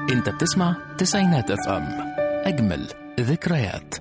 انت بتسمع تسعينات اف ام اجمل ذكريات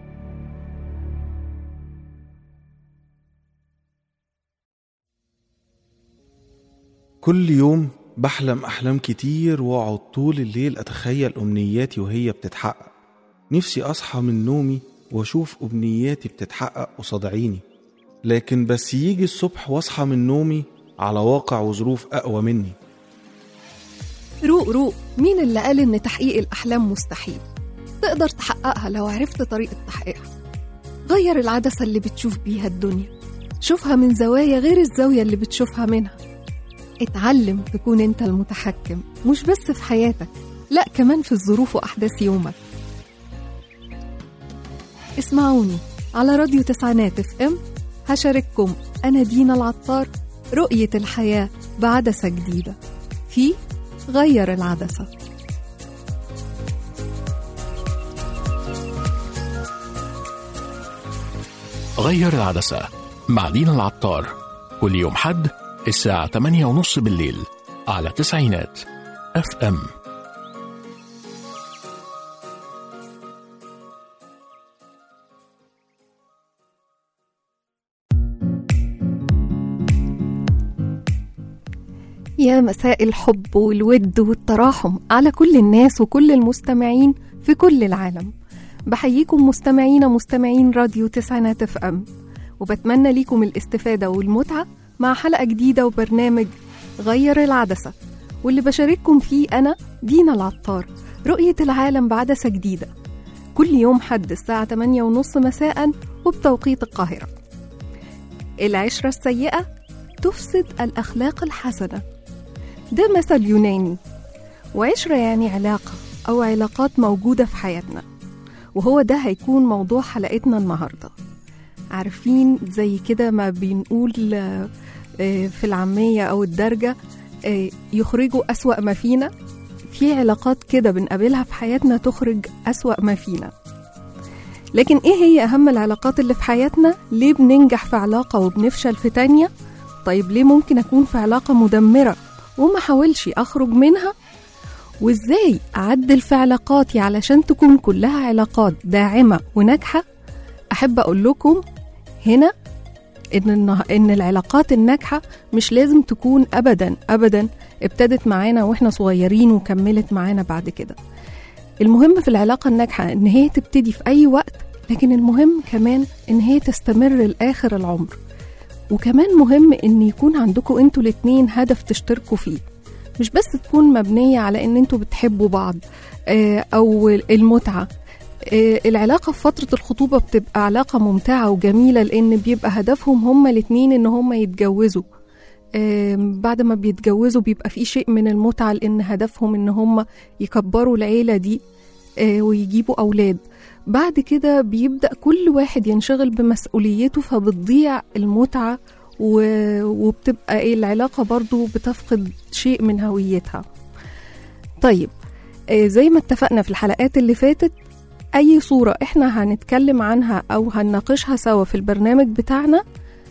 كل يوم بحلم أحلام كتير وأقعد طول الليل أتخيل أمنياتي وهي بتتحقق نفسي أصحى من نومي وأشوف أمنياتي بتتحقق قصاد عيني لكن بس يجي الصبح وأصحى من نومي على واقع وظروف أقوى مني روق روق مين اللي قال إن تحقيق الأحلام مستحيل؟ تقدر تحققها لو عرفت طريقة تحقيقها غير العدسة اللي بتشوف بيها الدنيا شوفها من زوايا غير الزاوية اللي بتشوفها منها اتعلم تكون انت المتحكم مش بس في حياتك لا كمان في الظروف وأحداث يومك اسمعوني على راديو تسعينات اف ام هشارككم أنا دينا العطار رؤية الحياة بعدسة جديدة في غير العدسة غير العدسة مع دينا العطار كل يوم حد الساعة 8 ونص بالليل على تسعينات اف ام يا مساء الحب والود والتراحم على كل الناس وكل المستمعين في كل العالم بحييكم مستمعين مستمعين راديو تسعينات اف ام وبتمنى ليكم الاستفادة والمتعة مع حلقة جديدة وبرنامج غير العدسة واللي بشارككم فيه أنا دينا العطار رؤية العالم بعدسة جديدة كل يوم حد الساعة 8 ونص مساء وبتوقيت القاهرة العشرة السيئة تفسد الأخلاق الحسنة ده مثل يوناني وعشرة يعني علاقة أو علاقات موجودة في حياتنا وهو ده هيكون موضوع حلقتنا النهاردة عارفين زي كده ما بنقول آه، آه، في العامية أو الدرجة آه، يخرجوا أسوأ ما فينا في علاقات كده بنقابلها في حياتنا تخرج أسوأ ما فينا لكن إيه هي أهم العلاقات اللي في حياتنا؟ ليه بننجح في علاقة وبنفشل في تانية؟ طيب ليه ممكن أكون في علاقة مدمرة وما حاولش أخرج منها؟ وإزاي أعدل في علاقاتي علشان تكون كلها علاقات داعمة وناجحة؟ أحب أقول لكم هنا إن النه- إن العلاقات الناجحة مش لازم تكون أبدا أبدا ابتدت معانا وإحنا صغيرين وكملت معانا بعد كده. المهم في العلاقة الناجحة إن هي تبتدي في أي وقت لكن المهم كمان إن هي تستمر لآخر العمر. وكمان مهم إن يكون عندكم انتوا الاتنين هدف تشتركوا فيه. مش بس تكون مبنية على إن انتوا بتحبوا بعض آه، أو المتعة آه، العلاقة في فترة الخطوبة بتبقى علاقة ممتعة وجميلة لأن بيبقى هدفهم هما الاتنين إن هما يتجوزوا آم، بعد ما بيتجوزوا بيبقى في شيء من المتعة لأن هدفهم إن هما يكبروا العيلة دي آه، ويجيبوا أولاد بعد كده بيبدأ كل واحد ينشغل بمسؤوليته فبتضيع المتعة و- وبتبقى إيه العلاقة برضو بتفقد شيء من هويتها طيب آه، زي ما اتفقنا في الحلقات اللي فاتت أي صورة إحنا هنتكلم عنها أو هنناقشها سوا في البرنامج بتاعنا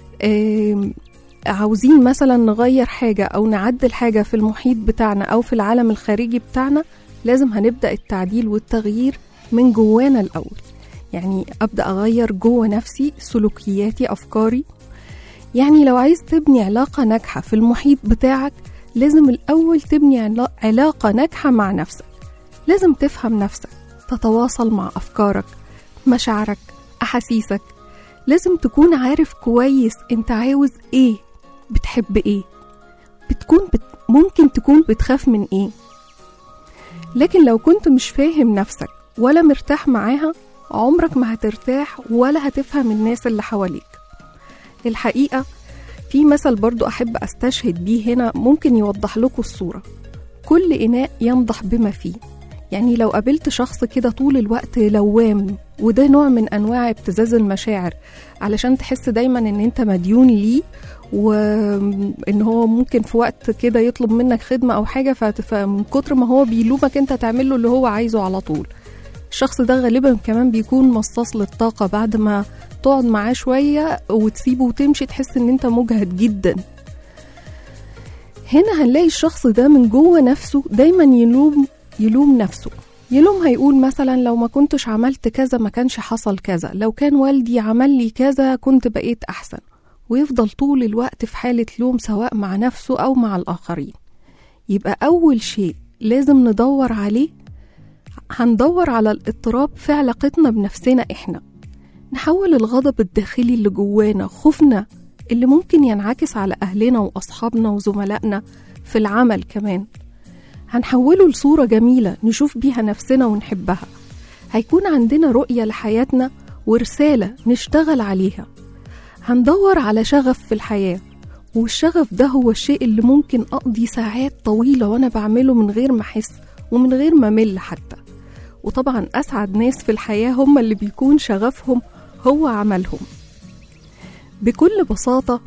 آم، عاوزين مثلا نغير حاجة أو نعدل حاجة في المحيط بتاعنا أو في العالم الخارجي بتاعنا لازم هنبدأ التعديل والتغيير من جوانا الأول يعني أبدأ أغير جوه نفسي سلوكياتي أفكاري يعني لو عايز تبني علاقة ناجحة في المحيط بتاعك لازم الأول تبني علا- علاقة ناجحة مع نفسك لازم تفهم نفسك تتواصل مع أفكارك مشاعرك أحاسيسك لازم تكون عارف كويس انت عاوز ايه بتحب ايه بتكون بت... ممكن تكون بتخاف من ايه لكن لو كنت مش فاهم نفسك ولا مرتاح معاها عمرك ما هترتاح ولا هتفهم الناس اللي حواليك الحقيقة في مثل برضو أحب أستشهد بيه هنا ممكن يوضح لكم الصورة كل إناء ينضح بما فيه يعني لو قابلت شخص كده طول الوقت لوام وده نوع من انواع ابتزاز المشاعر علشان تحس دايما ان انت مديون ليه وان هو ممكن في وقت كده يطلب منك خدمه او حاجه فت- فمن كتر ما هو بيلومك انت تعمل له اللي هو عايزه على طول الشخص ده غالبا كمان بيكون مصاص للطاقه بعد ما تقعد معاه شويه وتسيبه وتمشي تحس ان انت مجهد جدا هنا هنلاقي الشخص ده من جوه نفسه دايما يلوم يلوم نفسه يلوم هيقول مثلا لو ما كنتش عملت كذا ما كانش حصل كذا لو كان والدي عمل لي كذا كنت بقيت أحسن ويفضل طول الوقت في حالة لوم سواء مع نفسه أو مع الآخرين يبقى أول شيء لازم ندور عليه هندور على الاضطراب في علاقتنا بنفسنا إحنا نحول الغضب الداخلي اللي جوانا خوفنا اللي ممكن ينعكس على أهلنا وأصحابنا وزملائنا في العمل كمان هنحوله لصورة جميلة نشوف بيها نفسنا ونحبها هيكون عندنا رؤية لحياتنا ورسالة نشتغل عليها هندور على شغف في الحياة والشغف ده هو الشيء اللي ممكن أقضي ساعات طويلة وأنا بعمله من غير ما أحس ومن غير ما أمل حتى وطبعا أسعد ناس في الحياة هم اللي بيكون شغفهم هو عملهم بكل بساطة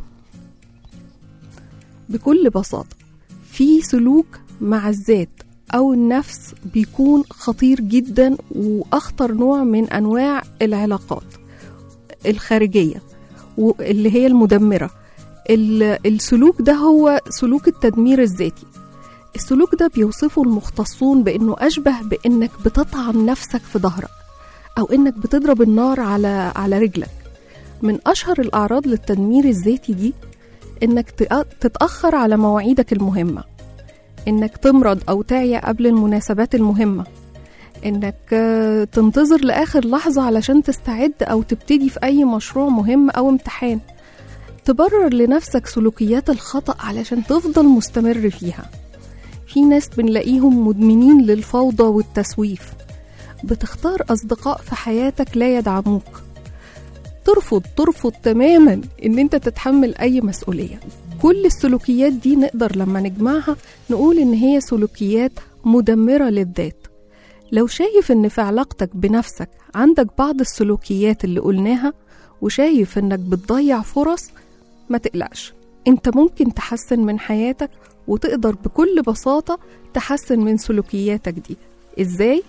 بكل بساطة في سلوك مع الذات أو النفس بيكون خطير جدا وأخطر نوع من أنواع العلاقات الخارجية اللي هي المدمرة السلوك ده هو سلوك التدمير الذاتي السلوك ده بيوصفه المختصون بأنه أشبه بأنك بتطعن نفسك في ظهرك أو إنك بتضرب النار على على رجلك من أشهر الأعراض للتدمير الذاتي دي إنك تتأخر على مواعيدك المهمة إنك تمرض أو تعيا قبل المناسبات المهمة إنك تنتظر لآخر لحظة علشان تستعد أو تبتدي في أي مشروع مهم أو امتحان تبرر لنفسك سلوكيات الخطأ علشان تفضل مستمر فيها في ناس بنلاقيهم مدمنين للفوضى والتسويف بتختار أصدقاء في حياتك لا يدعموك ترفض ترفض تماما ان انت تتحمل اي مسؤوليه كل السلوكيات دي نقدر لما نجمعها نقول ان هي سلوكيات مدمره للذات لو شايف ان في علاقتك بنفسك عندك بعض السلوكيات اللي قلناها وشايف انك بتضيع فرص ما تقلقش انت ممكن تحسن من حياتك وتقدر بكل بساطه تحسن من سلوكياتك دي ازاي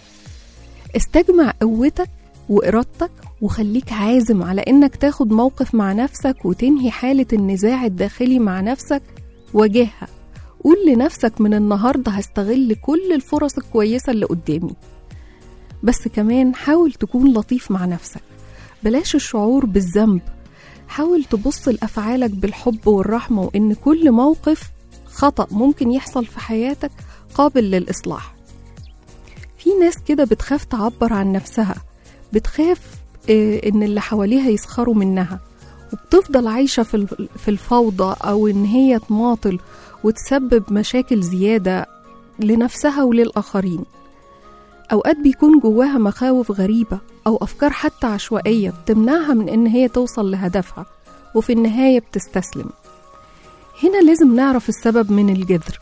استجمع قوتك وإرادتك وخليك عازم على إنك تاخد موقف مع نفسك وتنهي حالة النزاع الداخلي مع نفسك واجهها قول لنفسك من النهاردة هستغل كل الفرص الكويسة اللي قدامي بس كمان حاول تكون لطيف مع نفسك بلاش الشعور بالذنب حاول تبص لأفعالك بالحب والرحمة وإن كل موقف خطأ ممكن يحصل في حياتك قابل للإصلاح في ناس كده بتخاف تعبر عن نفسها بتخاف ان اللي حواليها يسخروا منها وبتفضل عايشة في الفوضى أو إن هي تماطل وتسبب مشاكل زيادة لنفسها وللآخرين أوقات بيكون جواها مخاوف غريبة أو أفكار حتى عشوائية بتمنعها من إن هي توصل لهدفها وفي النهاية بتستسلم هنا لازم نعرف السبب من الجذر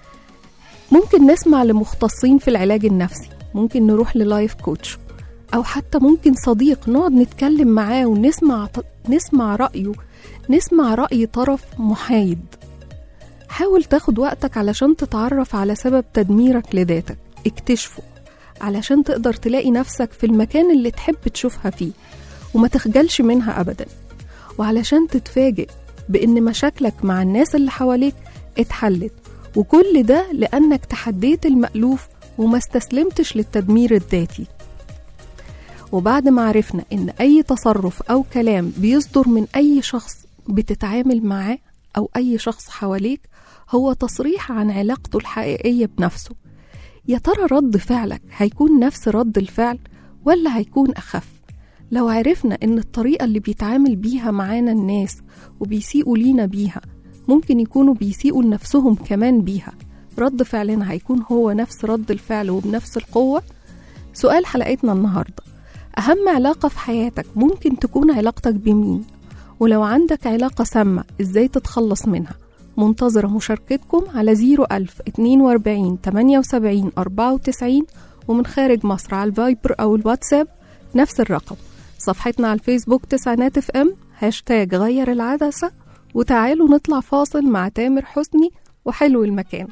ممكن نسمع لمختصين في العلاج النفسي ممكن نروح للايف كوتش أو حتى ممكن صديق نقعد نتكلم معاه ونسمع نسمع رأيه نسمع رأي طرف محايد حاول تاخد وقتك علشان تتعرف على سبب تدميرك لذاتك اكتشفه علشان تقدر تلاقي نفسك في المكان اللي تحب تشوفها فيه وما تخجلش منها أبدا وعلشان تتفاجئ بإن مشاكلك مع الناس اللي حواليك اتحلت وكل ده لأنك تحديت المألوف وما استسلمتش للتدمير الذاتي وبعد ما عرفنا إن أي تصرف أو كلام بيصدر من أي شخص بتتعامل معاه أو أي شخص حواليك هو تصريح عن علاقته الحقيقية بنفسه يا ترى رد فعلك هيكون نفس رد الفعل ولا هيكون أخف لو عرفنا إن الطريقة اللي بيتعامل بيها معانا الناس وبيسيئوا لينا بيها ممكن يكونوا بيسيئوا لنفسهم كمان بيها رد فعلنا هيكون هو نفس رد الفعل وبنفس القوة سؤال حلقتنا النهارده أهم علاقة في حياتك ممكن تكون علاقتك بمين ولو عندك علاقة سامة إزاي تتخلص منها منتظرة مشاركتكم على 01000 42 78 94 ومن خارج مصر على الفايبر أو الواتساب نفس الرقم صفحتنا على الفيسبوك تسعينات اف ام هاشتاج غير العدسة وتعالوا نطلع فاصل مع تامر حسني وحلو المكان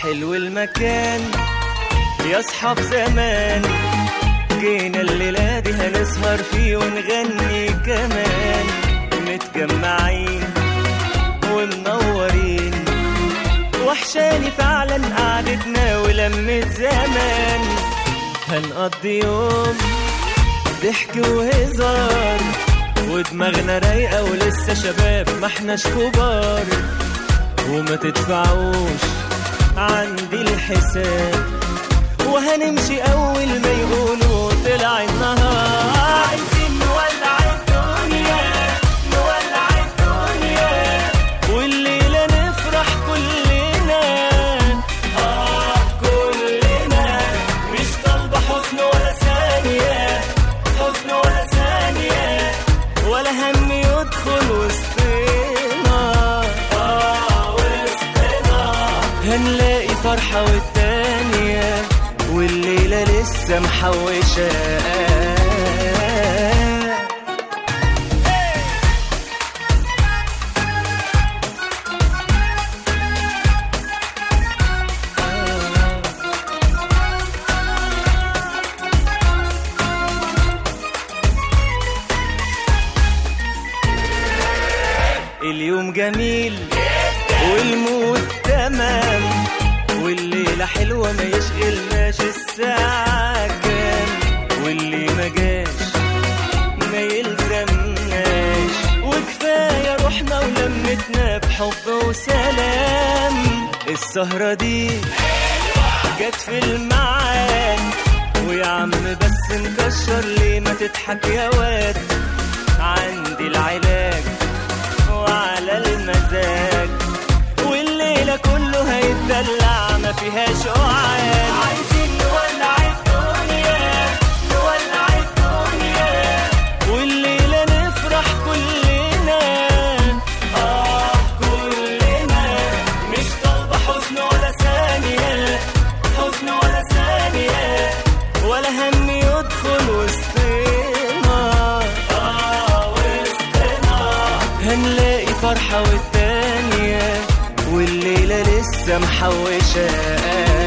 حلو المكان يا اصحاب زمان جينا الليلة دي هنسهر فيه ونغني كمان متجمعين ومنورين وحشاني فعلا قعدتنا ولمة زمان هنقضي يوم ضحك وهزار ودماغنا رايقة ولسه شباب ما احناش كبار وما تدفعوش عندي الحساب وهنمشي أول ما يقولوا طلع النهار عايزين نولع الدنيا نولع الدنيا والليلة نفرح كلنا آه كلنا مش طالبة حزن ولا ثانية حزن ولا ثانية ولا هم يدخل وسطنا آه وسطنا هنلاقي فرحة والتانية والليلة لسه محوشة اليوم جميل والمود تمام والليلة حلوة ما يشغلناش الساعة كام واللي ما جاش ما يلزمناش وكفاية روحنا ولمتنا بحب وسلام السهرة دي جت في الميعاد ويا عم بس نكشر ليه ما تضحك يا واد عندي العلاج وعلى المزاج والليلة كله هيتدلع ما فيهاش قعاد عايزين نولع الدنيا نولع الدنيا والليلة نفرح كلنا آه كلنا مش طالبة حزن ولا ثانية حزن ولا ثانية ولا هم يدخل وسطنا آه وسطنا هنلاقي فرحة والتانية والليلة لسه محوشة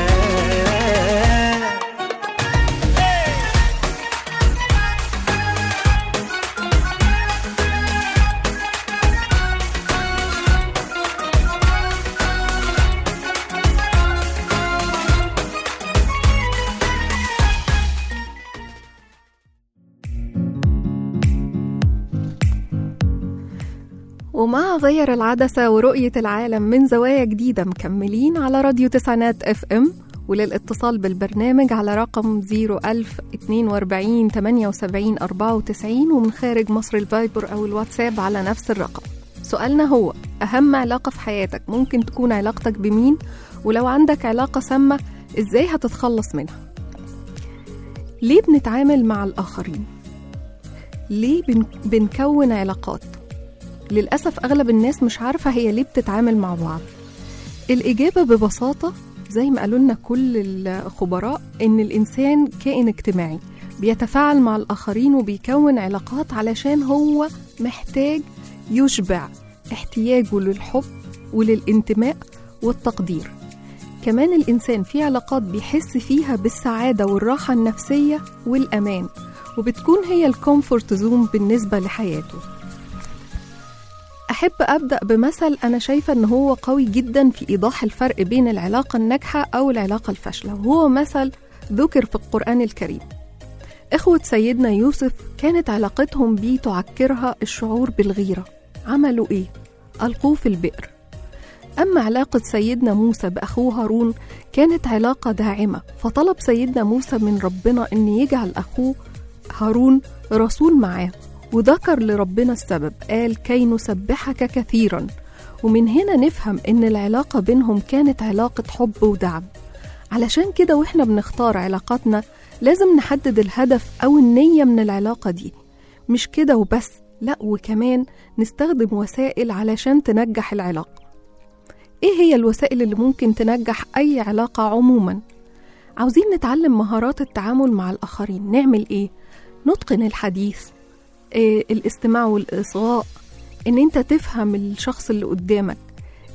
ومع غير العدسة ورؤية العالم من زوايا جديدة مكملين على راديو تسعينات اف ام وللاتصال بالبرنامج على رقم 01042 78 94 ومن خارج مصر الفايبر أو الواتساب على نفس الرقم سؤالنا هو أهم علاقة في حياتك ممكن تكون علاقتك بمين ولو عندك علاقة سامة إزاي هتتخلص منها ليه بنتعامل مع الآخرين ليه بن... بنكون علاقات للأسف أغلب الناس مش عارفة هي ليه بتتعامل مع بعض الإجابة ببساطة زي ما قالوا لنا كل الخبراء إن الإنسان كائن اجتماعي بيتفاعل مع الآخرين وبيكون علاقات علشان هو محتاج يشبع احتياجه للحب وللانتماء والتقدير كمان الإنسان في علاقات بيحس فيها بالسعادة والراحة النفسية والأمان وبتكون هي الكومفورت زون بالنسبة لحياته أحب أبدأ بمثل أنا شايفة إن هو قوي جدا في إيضاح الفرق بين العلاقة الناجحة أو العلاقة الفاشلة وهو مثل ذكر في القرآن الكريم إخوة سيدنا يوسف كانت علاقتهم بيه تعكرها الشعور بالغيرة عملوا إيه؟ ألقوه في البئر أما علاقة سيدنا موسى بأخوه هارون كانت علاقة داعمة فطلب سيدنا موسى من ربنا أن يجعل أخوه هارون رسول معاه وذكر لربنا السبب قال كي نسبحك كثيرا ومن هنا نفهم ان العلاقة بينهم كانت علاقة حب ودعم علشان كده واحنا بنختار علاقاتنا لازم نحدد الهدف او النية من العلاقة دي مش كده وبس لا وكمان نستخدم وسائل علشان تنجح العلاقة ايه هي الوسائل اللي ممكن تنجح اي علاقة عموما عاوزين نتعلم مهارات التعامل مع الاخرين نعمل ايه نتقن الحديث إيه الاستماع والإصغاء إن أنت تفهم الشخص اللي قدامك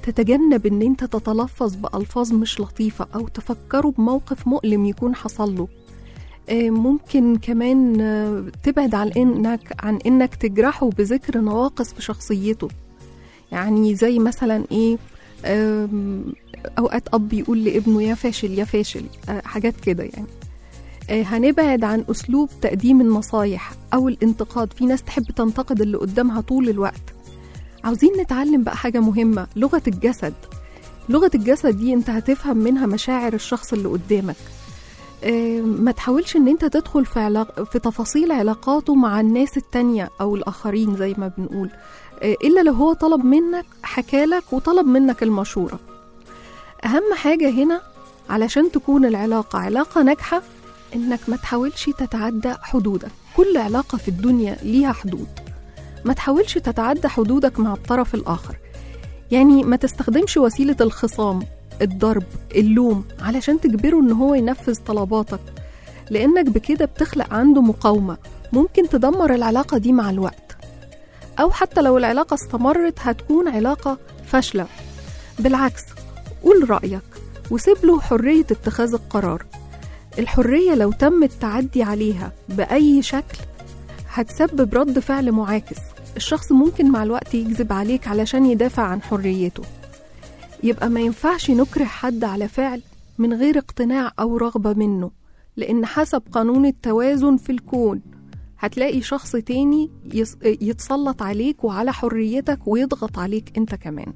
تتجنب ان انت تتلفظ بألفاظ مش لطيفة او تفكره بموقف مؤلم يكون حصل له آه، ممكن كمان آه، تبعد عن انك عن انك تجرحه بذكر نواقص في شخصيته يعني زي مثلا ايه آم، اوقات اب يقول لابنه يا فاشل يا فاشل آه، حاجات كده يعني آه، هنبعد عن اسلوب تقديم النصايح او الانتقاد في ناس تحب تنتقد اللي قدامها طول الوقت عاوزين نتعلم بقى حاجه مهمه لغه الجسد لغه الجسد دي انت هتفهم منها مشاعر الشخص اللي قدامك آه، ما تحاولش ان انت تدخل في, علاق... في تفاصيل علاقاته مع الناس التانية او الاخرين زي ما بنقول آه، الا لو هو طلب منك حكالك وطلب منك المشورة اهم حاجة هنا علشان تكون العلاقة علاقة ناجحة انك ما تحاولش تتعدى حدودك كل علاقة في الدنيا ليها حدود ما تحاولش تتعدى حدودك مع الطرف الاخر يعني ما تستخدمش وسيلة الخصام الضرب اللوم علشان تجبره ان هو ينفذ طلباتك لانك بكده بتخلق عنده مقاومة ممكن تدمر العلاقة دي مع الوقت او حتى لو العلاقة استمرت هتكون علاقة فاشلة بالعكس قول رأيك وسيب له حرية اتخاذ القرار الحرية لو تم التعدي عليها بأي شكل هتسبب رد فعل معاكس الشخص ممكن مع الوقت يكذب عليك علشان يدافع عن حريته يبقى ما ينفعش نكره حد على فعل من غير اقتناع أو رغبة منه لأن حسب قانون التوازن في الكون هتلاقي شخص تاني يس- يتسلط عليك وعلى حريتك ويضغط عليك انت كمان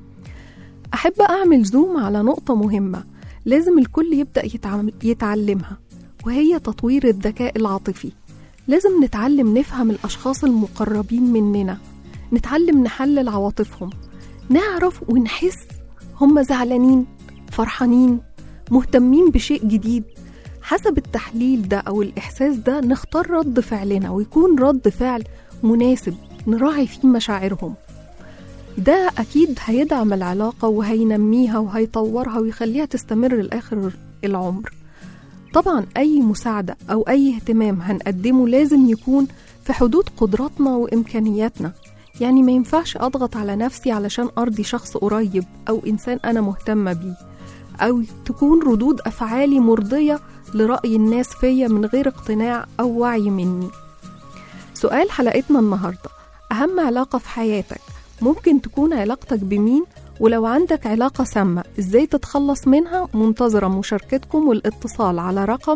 أحب أعمل زوم على نقطة مهمة لازم الكل يبدأ يتعامل- يتعلمها وهي تطوير الذكاء العاطفي لازم نتعلم نفهم الأشخاص المقربين مننا نتعلم نحلل عواطفهم نعرف ونحس هم زعلانين فرحانين مهتمين بشيء جديد حسب التحليل ده أو الإحساس ده نختار رد فعلنا ويكون رد فعل مناسب نراعي فيه مشاعرهم ده أكيد هيدعم العلاقة وهينميها وهيطورها ويخليها تستمر لآخر العمر طبعا أي مساعدة أو أي اهتمام هنقدمه لازم يكون في حدود قدراتنا وإمكانياتنا يعني ما ينفعش أضغط على نفسي علشان أرضي شخص قريب أو إنسان أنا مهتمة بيه أو تكون ردود أفعالي مرضية لرأي الناس فيا من غير اقتناع أو وعي مني سؤال حلقتنا النهاردة أهم علاقة في حياتك ممكن تكون علاقتك بمين ولو عندك علاقة سامة إزاي تتخلص منها منتظرة مشاركتكم والاتصال على رقم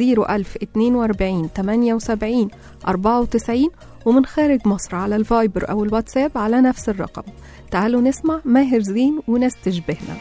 01042 78 94 ومن خارج مصر على الفايبر أو الواتساب على نفس الرقم تعالوا نسمع ماهر زين وناس تشبهنا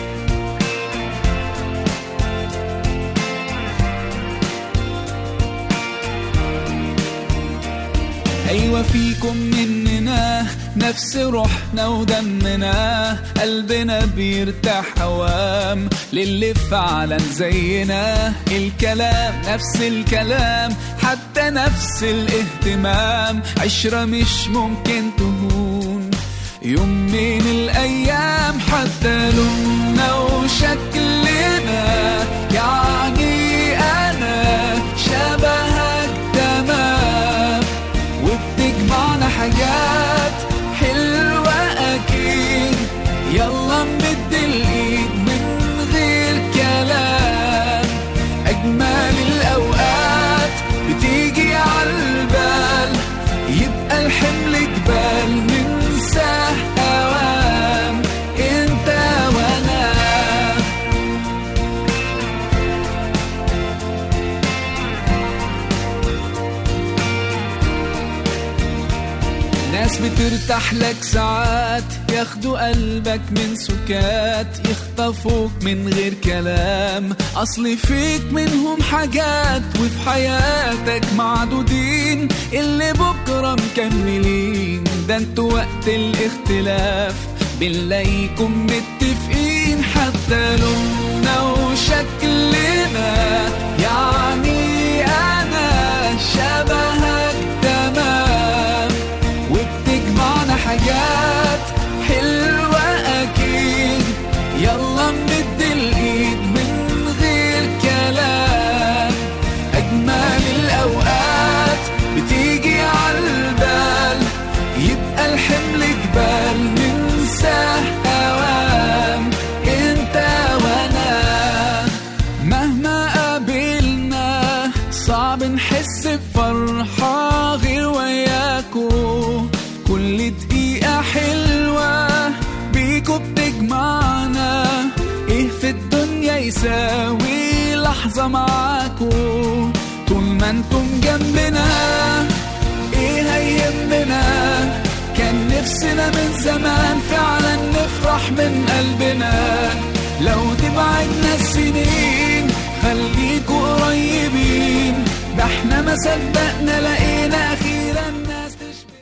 أيوة فيكم مننا نفس روحنا ودمنا قلبنا بيرتاح هوام للي فعلا زينا الكلام نفس الكلام حتى نفس الاهتمام عشرة مش ممكن تهون يوم من الأيام حتى لوننا وشكلنا يعني أنا شبهك تمام وبتجمعنا حاجات حلوة أكيد يلا نمد الإيد من غير كلام أجمل الأوقات بتيجي عالبال يبقى الحمل جبال ننساه أوام انت وانا ناس بترتاح لك ساعات ياخدوا قلبك من سكات يخطفوك من غير كلام اصل فيك منهم حاجات وفي حياتك معدودين اللي بكره مكملين ده انتوا وقت الاختلاف بنلاقيكم متفقين حتى لوننا وشكلنا يعني انا شبهك تمام وبتجمعنا حاجات حلوة أكيد يلا نمد الإيد من غير كلام أجمل الأوقات بتيجي عالبال يبقى الحمل جبال ننساه أوام معاكو طول ما انتم جنبنا ايه هيهمنا كان نفسنا من زمان فعلا نفرح من قلبنا لو تبعدنا السنين خليكوا قريبين ده احنا ما صدقنا لقينا اخيرا ناس تشبه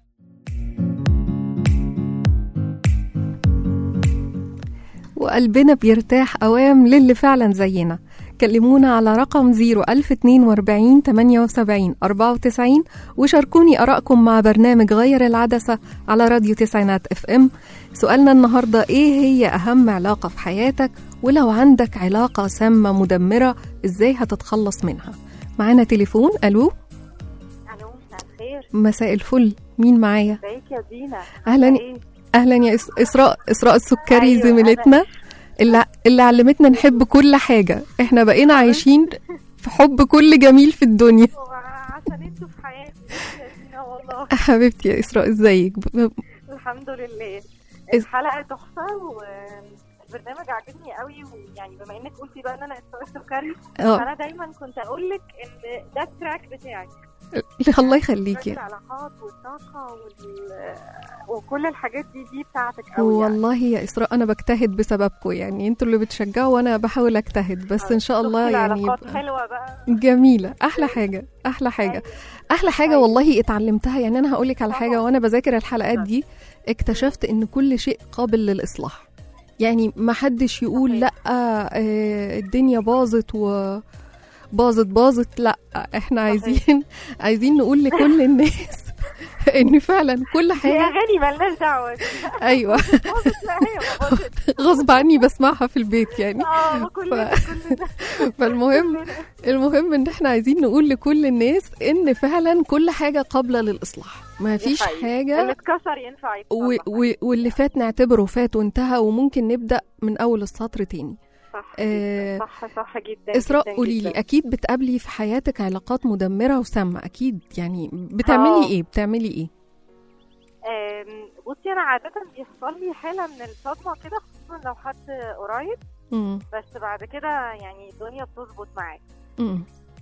وقلبنا بيرتاح أوام للي فعلا زينا كلمونا على رقم 01042 78 94 وشاركوني أراءكم مع برنامج غير العدسة على راديو تسعينات اف ام سؤالنا النهاردة ايه هي أهم علاقة في حياتك ولو عندك علاقة سامة مدمرة ازاي هتتخلص منها معانا تليفون ألو الو مساء الخير مساء الفل مين معايا ازيك يا دينا أهلاً. عاملة ايه اهلا يا إس- اسراء اسراء السكري أيوة، زميلتنا اللي اللي علمتنا نحب كل حاجه احنا بقينا عايشين في حب كل جميل في الدنيا عشان انتوا في حياتي يا دينا والله حبيبتي يا اسراء ازيك ب- الحمد لله إز- الحلقه تحفه والبرنامج عاجبني قوي ويعني بما انك قلتي بقى ان انا اسراء السكري اه فانا دايما كنت اقول لك ان ده التراك بتاعي الله تراك يخليكي العلاقات والطاقه وال... وكل الحاجات دي دي بتاعتك قوي يعني. والله يا اسراء انا بجتهد بسببكم يعني انتوا اللي بتشجعوا وانا بحاول اجتهد بس ان شاء الله شفتي يعني العلاقات يبقى حلوه بقى جميله احلى حاجه احلى حاجه احلى حاجه والله اتعلمتها يعني انا هقول لك على حاجه طبعاً. وانا بذاكر الحلقات دي اكتشفت ان كل شيء قابل للاصلاح يعني ما حدش يقول صحيح. لا آه، الدنيا باظت و باظت باظت لا احنا عايزين عايزين نقول لكل الناس ان فعلا كل دي حاجه اغاني مالناش دعوه دي. ايوه باظت لا هي ما باظت غصب عني بسمعها في البيت يعني اه كلنا كلنا فالمهم المهم ان احنا عايزين نقول لكل الناس ان فعلا كل حاجه قابله للاصلاح ما دي فيش حقيقة. حاجه اللي اتكسر ينفع و... يتصلح و... واللي فات نعتبره فات وانتهى وممكن نبدا من اول السطر تاني صح آه، جدا صح صح جدا اسراء جداً قولي لي جداً. اكيد بتقابلي في حياتك علاقات مدمره وسامه اكيد يعني بتعملي آه. ايه بتعملي ايه آم، بصي انا عاده بيحصل لي حاله من الصدمه كده خصوصا لو حد قريب امم بس بعد كده يعني الدنيا بتظبط معاك امم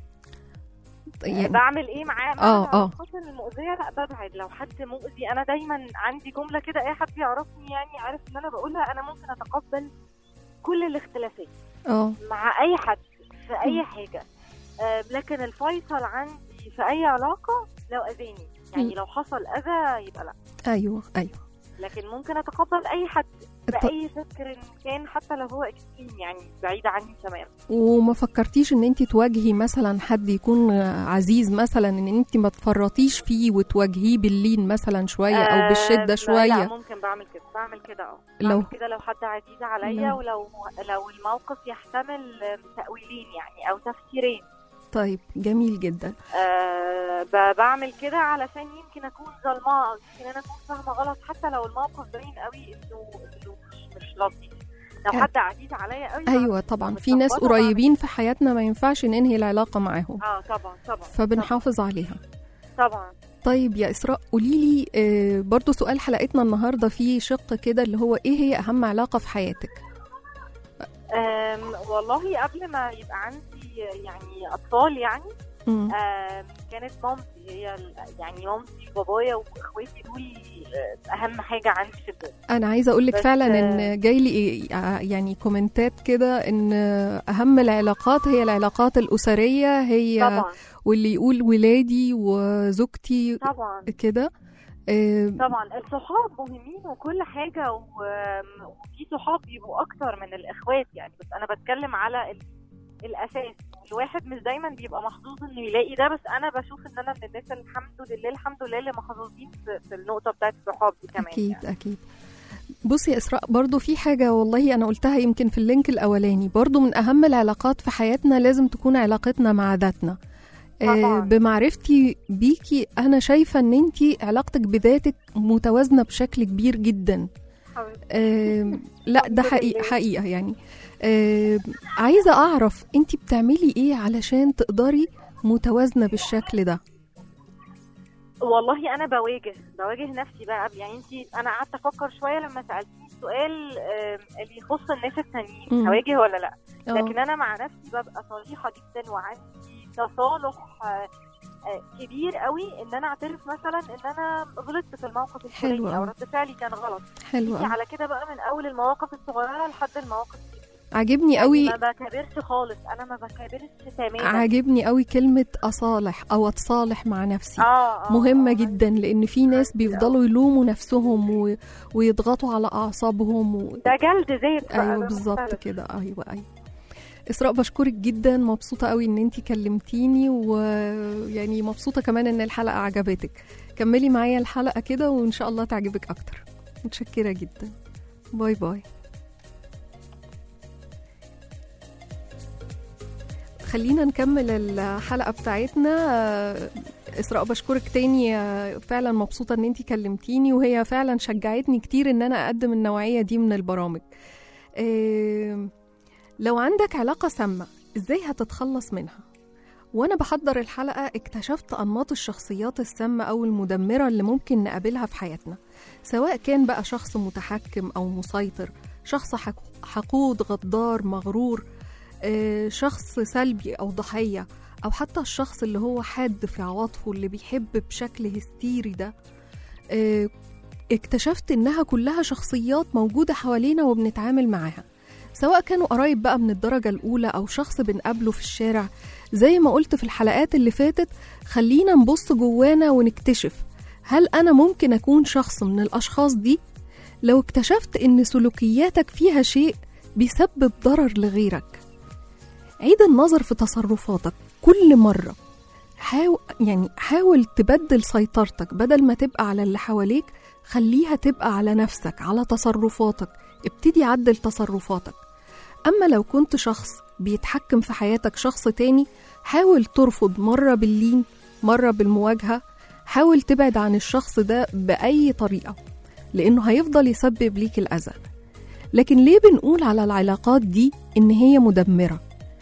يعني بعمل ايه معاه مع آه، آه. العلاقات المؤذيه لا ببعد لو حد مؤذي انا دايما عندي جمله كده اي حد يعرفني يعني عارف ان انا بقولها انا ممكن اتقبل كل الاختلافات اه مع اي حد في اي حاجه آه، لكن الفيصل عندي في اي علاقه لو اذاني يعني مم. لو حصل اذى يبقى لا ايوه ايوه لكن ممكن اتقبل اي حد ط- باي فكر كان حتى لو هو اكستريم يعني بعيد عني تماما وما فكرتيش ان انت تواجهي مثلا حد يكون عزيز مثلا ان انت ما تفرطيش فيه وتواجهيه باللين مثلا شويه او آه، بالشده لا شويه ممكن بعمل كده بعمل كده اه لو- بعمل كده لو حد عزيز عليا لو- ولو لو الموقف يحتمل تأويلين يعني او تفسيرين طيب جميل جدا أه ب- بعمل كده علشان يمكن اكون ظلماه او يمكن انا اكون فاهمه غلط حتى لو الموقف باين قوي انه انه مش مش لطيف لو آه. حد عزيز عليا قوي ايوه طبعا في ناس متلخبطة بعمل قريبين في حياتنا ما ينفعش ننهي العلاقه معاهم اه طبعا طبعا فبنحافظ عليها طبعا طيب يا اسراء قولي لي آه، برضو سؤال حلقتنا النهارده فيه شق كده اللي هو ايه هي اهم علاقه في حياتك أم والله قبل ما يبقى عندي يعني اطفال يعني مم. أم كانت مامتي هي ال- يعني مامتي وبابايا واخواتي دول آه، اهم حاجه عندي في الدنيا انا عايزه اقول لك بس- فعلا ان جاي لي يعني كومنتات كده ان اهم العلاقات هي العلاقات الاسريه هي طبعا واللي يقول ولادي وزوجتي طبعا كده آه، طبعا الصحاب مهمين وكل حاجه و- وفي صحاب بيبقوا اكتر من الاخوات يعني بس انا بتكلم على ال- الاساس الواحد مش دايما بيبقى محظوظ انه يلاقي ده بس انا بشوف ان انا من الناس اللي الحمد لله الحمد لله اللي محظوظين في, في النقطه بتاعت الصحاب دي كمان اكيد يعني. اكيد بصي يا اسراء برضو في حاجه والله انا قلتها يمكن في اللينك الاولاني برضو من اهم العلاقات في حياتنا لازم تكون علاقتنا مع ذاتنا آه، طبعاً. بمعرفتي بيكي انا شايفه ان انت علاقتك بذاتك متوازنه بشكل كبير جدا حبيبتي. آم، لا ده الحمد حقيقة لله. حقيقة يعني آم، عايزة أعرف أنت بتعملي إيه علشان تقدري متوازنة بالشكل ده والله انا بواجه بواجه نفسي بقى يعني انت انا قعدت افكر شويه لما سالتيني السؤال آم، اللي يخص الناس التانيين مم. هواجه ولا لا آه. لكن انا مع نفسي ببقى صريحه جدا وعندي تصالح آه، آه، كبير قوي ان انا اعترف مثلا ان انا غلطت في الموقف حلو الفلاني او أوي. رد فعلي كان غلط حلو قيسي قوي على كده بقى من اول المواقف الصغيره لحد المواقف عاجبني قوي ما بكابرش خالص انا ما بكابرش تماما عاجبني قوي كلمة أصالح أو أتصالح مع نفسي اه آه، مهمة آه، جدا لأن في ناس عندي بيفضلوا يلوموا نفسهم و... ويضغطوا على أعصابهم و... ده جلد ذات بقى، أيوة ده بالظبط مختلف. كده أيوة أيوة إسراء بشكرك جدا مبسوطة قوي إن أنتي كلمتيني ويعني مبسوطة كمان إن الحلقة عجبتك كملي معايا الحلقة كده وإن شاء الله تعجبك أكتر متشكرة جدا باي باي خلينا نكمل الحلقة بتاعتنا آه، إسراء بشكرك تاني آه، فعلا مبسوطة إن أنتي كلمتيني وهي فعلا شجعتني كتير إن أنا أقدم النوعية دي من البرامج آه، لو عندك علاقة سامة إزاي هتتخلص منها؟ وأنا بحضر الحلقة اكتشفت أنماط الشخصيات السامة أو المدمرة اللي ممكن نقابلها في حياتنا سواء كان بقى شخص متحكم أو مسيطر شخص حق- حقود غدار مغرور آه، شخص سلبي أو ضحية أو حتى الشخص اللي هو حاد في عواطفه اللي بيحب بشكل هستيري ده آه، اكتشفت إنها كلها شخصيات موجودة حوالينا وبنتعامل معاها سواء كانوا قرايب بقى من الدرجة الأولى أو شخص بنقابله في الشارع زي ما قلت في الحلقات اللي فاتت خلينا نبص جوانا ونكتشف هل أنا ممكن أكون شخص من الأشخاص دي؟ لو اكتشفت إن سلوكياتك فيها شيء بيسبب ضرر لغيرك عيد النظر في تصرفاتك كل مرة حاول يعني حاول تبدل سيطرتك بدل ما تبقى على اللي حواليك خليها تبقى على نفسك على تصرفاتك ابتدي عدل تصرفاتك أما لو كنت شخص بيتحكم في حياتك شخص تاني حاول ترفض مرة باللين مرة بالمواجهة حاول تبعد عن الشخص ده بأي طريقة لأنه هيفضل يسبب ليك الأذى لكن ليه بنقول على العلاقات دي إن هي مدمرة؟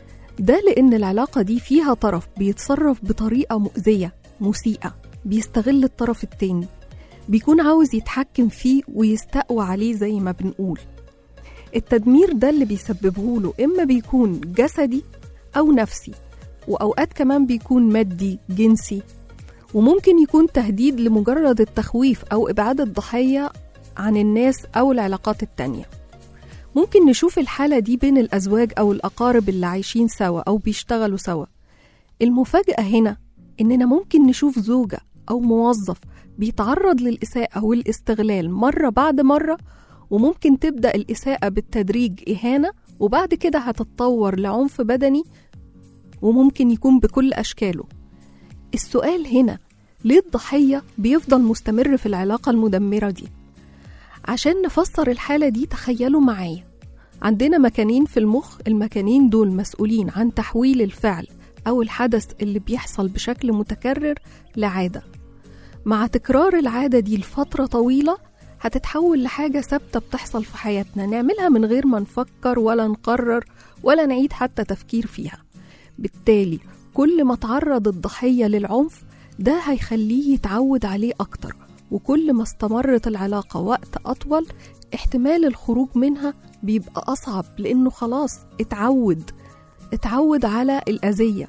ده لأن العلاقة دي فيها طرف بيتصرف بطريقة مؤذية مسيئة بيستغل الطرف التاني بيكون عاوز يتحكم فيه ويستقوى عليه زي ما بنقول التدمير ده اللي بيسببه له إما بيكون جسدي أو نفسي وأوقات كمان بيكون مادي جنسي وممكن يكون تهديد لمجرد التخويف أو إبعاد الضحية عن الناس أو العلاقات التانية ممكن نشوف الحالة دي بين الأزواج أو الأقارب اللي عايشين سوا أو بيشتغلوا سوا المفاجأة هنا إننا ممكن نشوف زوجة أو موظف بيتعرض للإساءة والاستغلال مرة بعد مرة وممكن تبدأ الإساءة بالتدريج إهانة وبعد كده هتتطور لعنف بدني وممكن يكون بكل أشكاله السؤال هنا ليه الضحية بيفضل مستمر في العلاقة المدمرة دي؟ عشان نفسر الحالة دي تخيلوا معايا عندنا مكانين في المخ المكانين دول مسؤولين عن تحويل الفعل أو الحدث اللي بيحصل بشكل متكرر لعادة مع تكرار العادة دي لفترة طويلة هتتحول لحاجة ثابتة بتحصل في حياتنا نعملها من غير ما نفكر ولا نقرر ولا نعيد حتى تفكير فيها بالتالي كل ما تعرض الضحية للعنف ده هيخليه يتعود عليه أكتر وكل ما استمرت العلاقة وقت أطول احتمال الخروج منها بيبقى أصعب لأنه خلاص اتعود اتعود على الأذية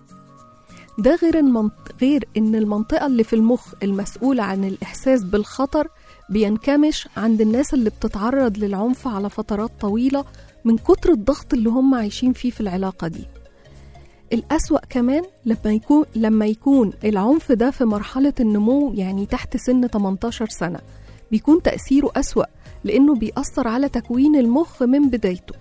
ده غير المنط... غير إن المنطقة اللي في المخ المسؤولة عن الإحساس بالخطر بينكمش عند الناس اللي بتتعرض للعنف على فترات طويلة من كتر الضغط اللي هم عايشين فيه في العلاقة دي الأسوأ كمان لما يكون لما يكون العنف ده في مرحلة النمو يعني تحت سن 18 سنة بيكون تأثيره أسوأ لأنه بيأثر على تكوين المخ من بدايته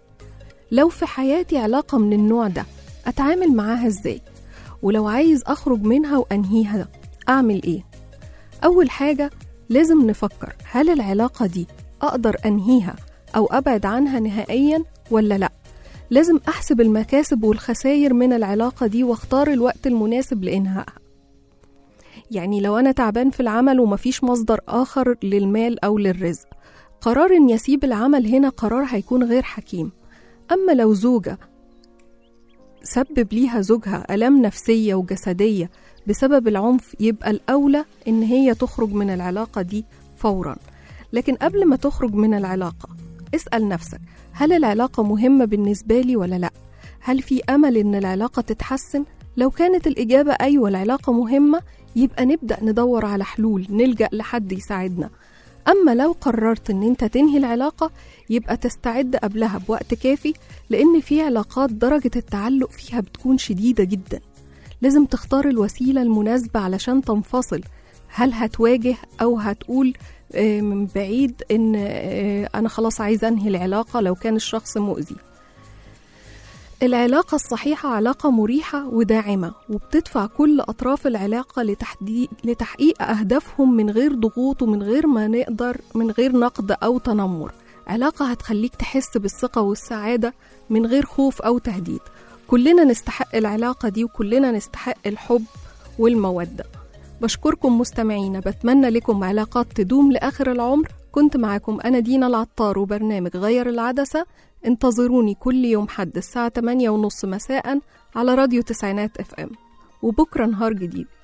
لو في حياتي علاقة من النوع ده أتعامل معاها إزاي؟ ولو عايز أخرج منها وأنهيها أعمل إيه؟ أول حاجة لازم نفكر هل العلاقة دي أقدر أنهيها أو أبعد عنها نهائيا ولا لأ؟ لازم أحسب المكاسب والخسائر من العلاقة دي واختار الوقت المناسب لإنهائها يعني لو أنا تعبان في العمل ومفيش مصدر آخر للمال أو للرزق قرار إن يسيب العمل هنا قرار هيكون غير حكيم أما لو زوجة سبب ليها زوجها ألم نفسية وجسدية بسبب العنف يبقى الأولى إن هي تخرج من العلاقة دي فورا لكن قبل ما تخرج من العلاقة اسأل نفسك هل العلاقة مهمة بالنسبة لي ولا لأ؟ هل في أمل إن العلاقة تتحسن؟ لو كانت الإجابة أيوة العلاقة مهمة يبقى نبدأ ندور على حلول نلجأ لحد يساعدنا أما لو قررت إن أنت تنهي العلاقة يبقى تستعد قبلها بوقت كافي لأن في علاقات درجة التعلق فيها بتكون شديدة جدا لازم تختار الوسيلة المناسبة علشان تنفصل هل هتواجه أو هتقول آه، من بعيد إن آه، أنا خلاص عايزة أنهي العلاقة لو كان الشخص مؤذي العلاقة الصحيحة علاقة مريحة وداعمة وبتدفع كل أطراف العلاقة لتحديد لتحقيق أهدافهم من غير ضغوط ومن غير ما نقدر من غير نقد أو تنمر علاقة هتخليك تحس بالثقة والسعادة من غير خوف أو تهديد كلنا نستحق العلاقة دي وكلنا نستحق الحب والمودة بشكركم مستمعينا بتمنى لكم علاقات تدوم لآخر العمر كنت معاكم أنا دينا العطار وبرنامج غير العدسة انتظروني كل يوم حد الساعة 8 ونص مساء على راديو تسعينات اف ام وبكرة نهار جديد